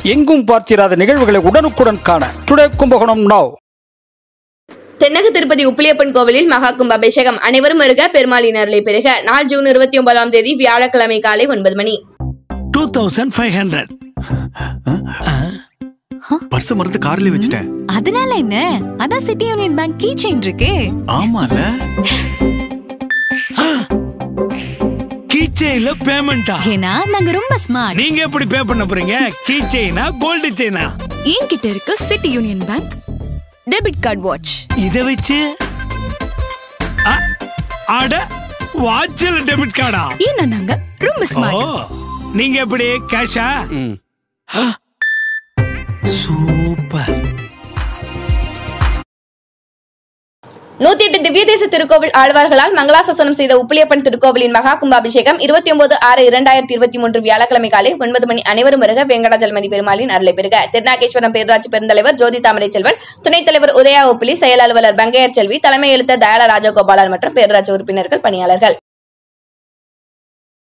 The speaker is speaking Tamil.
எங்கும் பார்த்திராத நிகழ்வுகளை உடனுக்குடன் காண டுடே கும்பகோணம் நவ் தென்னக திருப்பதி உப்பிலியப்பன் கோவிலில் மகா கும்ப அபிஷேகம் அனைவரும் வருக பெருமாளின் அருளை பெறுக நாள் ஜூன் இருபத்தி ஒன்பதாம் தேதி வியாழக்கிழமை காலை ஒன்பது மணி two thousand five hundred purse மறந்து கார்ல வச்சுட்டேன் அதனால என்ன அதான் city union bank key chain இருக்கு ஆமால கீச்சைன்ல பேமெண்டா ஏன்னா நாங்க ரொம்ப ஸ்மார்ட் நீங்க எப்படி பே பண்ண போறீங்க கீ செயினா கோல்டு செயினா என்கிட்ட இருக்கு city union bank debit card watch இத வச்சு அ- அட வாட்சில் டெபிட் கார்டா ஏன்னா நாங்க ரொம்ப ஓ ஸ்மார்ட் நீங்க எப்படி கேஷா சூப்பர் நூத்தி எட்டு திவ்ய தேச திருக்கோவில் ஆழ்வார்களால் மங்களாசாசனம் செய்த உப்பிலியப்பன் திருக்கோவிலின் மகா கும்பாபிஷேகம் இருபத்தி ஒன்பது ஆறு இரண்டாயிரத்தி இருபத்தி மூன்று வியாழக்கிழமை காலை ஒன்பது மணி அனைவரும் வருக வெங்கடாஜலமதி பெருமாளின் அருளை பெறுக திருநாகேஸ்வரம் பேரூராட்சி பெருந்தலைவர் ஜோதி தாமரை செல்வன் துணைத் தலைவர் உதயா உப்பிலி செயல் அலுவலர் பங்கையர் செல்வி தலைமை எழுத்தர் தயாள ராஜகோபாலன் மற்றும் பேரூராட்சி உறுப்பினர்கள் பணியாளர்கள்